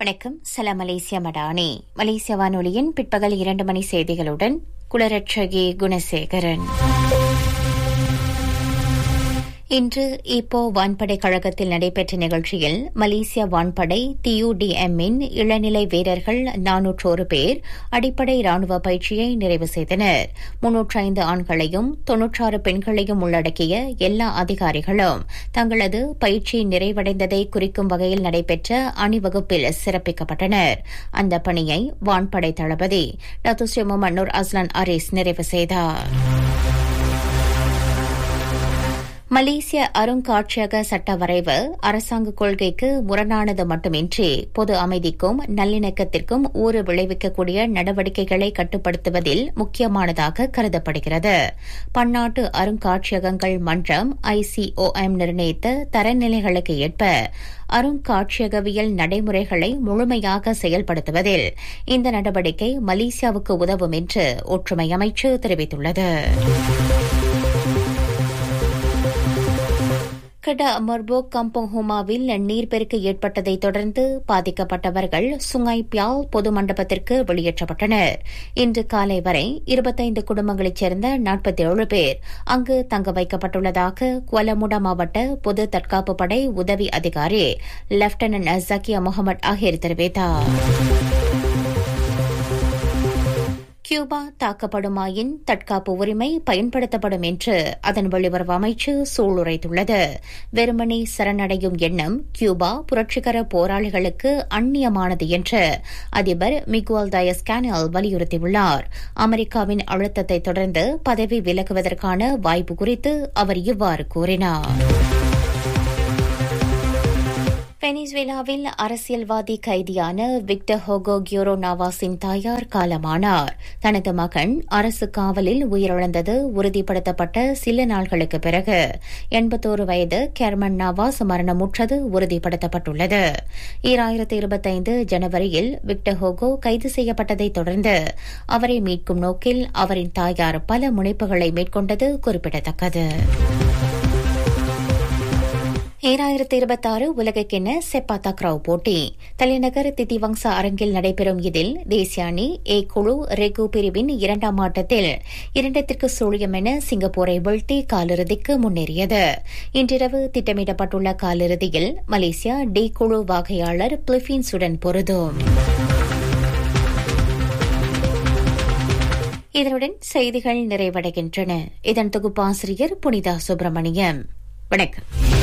வணக்கம் சலாம் மலேசியா மடானி மலேசிய வானொலியின் பிற்பகல் இரண்டு மணி செய்திகளுடன் குளரட்சகி குணசேகரன் இன்று இப்போ வான்படை கழகத்தில் நடைபெற்ற நிகழ்ச்சியில் மலேசிய வான்படை டியூடிஎம்மின் இளநிலை வீரர்கள் நானூற்றோரு பேர் அடிப்படை ராணுவ பயிற்சியை நிறைவு செய்தனர் முன்னூற்று ஐந்து ஆண்களையும் தொன்னூற்றாறு பெண்களையும் உள்ளடக்கிய எல்லா அதிகாரிகளும் தங்களது பயிற்சி நிறைவடைந்ததை குறிக்கும் வகையில் நடைபெற்ற அணிவகுப்பில் சிறப்பிக்கப்பட்டனர் அந்த பணியை வான்படை தளபதி டத்துஸ்ரீ முகமது அஸ்லான் அரிஸ் நிறைவு செய்தார் மலேசிய அருங்காட்சியக சட்ட வரைவு அரசாங்க கொள்கைக்கு முரணானது மட்டுமின்றி பொது அமைதிக்கும் நல்லிணக்கத்திற்கும் ஊறு விளைவிக்கக்கூடிய நடவடிக்கைகளை கட்டுப்படுத்துவதில் முக்கியமானதாக கருதப்படுகிறது பன்னாட்டு அருங்காட்சியகங்கள் மன்றம் ஐசிஓஎம் நிர்ணயித்த தரநிலைகளுக்கு ஏற்ப அருங்காட்சியகவியல் நடைமுறைகளை முழுமையாக செயல்படுத்துவதில் இந்த நடவடிக்கை மலேசியாவுக்கு உதவும் என்று ஒற்றுமை அமைச்சு தெரிவித்துள்ளது கட மர்போக் கம்போங் ஹோமாவில் நீர்ப்பெருக்கு ஏற்பட்டதை தொடர்ந்து பாதிக்கப்பட்டவர்கள் சுங்காய் பியால் பொது மண்டபத்திற்கு வெளியேற்றப்பட்டனர் இன்று காலை வரை இருபத்தைந்து குடும்பங்களைச் சேர்ந்த நாற்பத்தி ஏழு பேர் அங்கு தங்க வைக்கப்பட்டுள்ளதாக குவலமுடா மாவட்ட பொது தற்காப்பு படை உதவி அதிகாரி லெப்டினன்ட் ஜக்கியா முகமது ஆஹிர் தெரிவித்தார் கியூபா தாக்கப்படுமாயின் தற்காப்பு உரிமை பயன்படுத்தப்படும் என்று அதன் வெளியுறவு அமைச்சு சூளுரைத்துள்ளது வெறுமனே சரணடையும் எண்ணம் கியூபா புரட்சிகர போராளிகளுக்கு அந்நியமானது என்று அதிபர் மிகுவல் தயஸ் கேனல் வலியுறுத்தியுள்ளார் அமெரிக்காவின் அழுத்தத்தை தொடர்ந்து பதவி விலகுவதற்கான வாய்ப்பு குறித்து அவர் இவ்வாறு கூறினார் வெனிசுவேலாவில் அரசியல்வாதி கைதியான விக்டர் ஹோகோ கியோரோ நாவாஸின் தாயார் காலமானார் தனது மகன் அரசு காவலில் உயிரிழந்தது உறுதிப்படுத்தப்பட்ட சில நாட்களுக்கு பிறகு எண்பத்தோரு வயது கேர்மன் நாவாஸ் மரணமுற்றது உறுதிப்படுத்தப்பட்டுள்ளது ஈராயிரத்து இருபத்தைந்து ஜனவரியில் விக்டர் ஹோகோ கைது செய்யப்பட்டதைத் தொடர்ந்து அவரை மீட்கும் நோக்கில் அவரின் தாயார் பல முனைப்புகளை மேற்கொண்டது குறிப்பிடத்தக்கது ஈராயிரத்து இருபத்தாறு உலகக்கிண செப்பா தக்ராவ் போட்டி தலைநகர் திதிவங்ச அரங்கில் நடைபெறும் இதில் தேசிய அணி ஏ குழு ரெகு பிரிவின் இரண்டாம் ஆட்டத்தில் இரண்டத்திற்கு சூழியம் என சிங்கப்பூரை வீழ்த்தி காலிறுதிக்கு முன்னேறியது இன்றிரவு திட்டமிடப்பட்டுள்ள காலிறுதியில் மலேசியா டி குழு வாகையாளர் பிலிப்பீன்ஸுடன் பொருதும் இதனுடன் செய்திகள் நிறைவடைகின்றன இதன் தொகுப்பாசிரியர் புனிதா சுப்பிரமணியம் வணக்கம்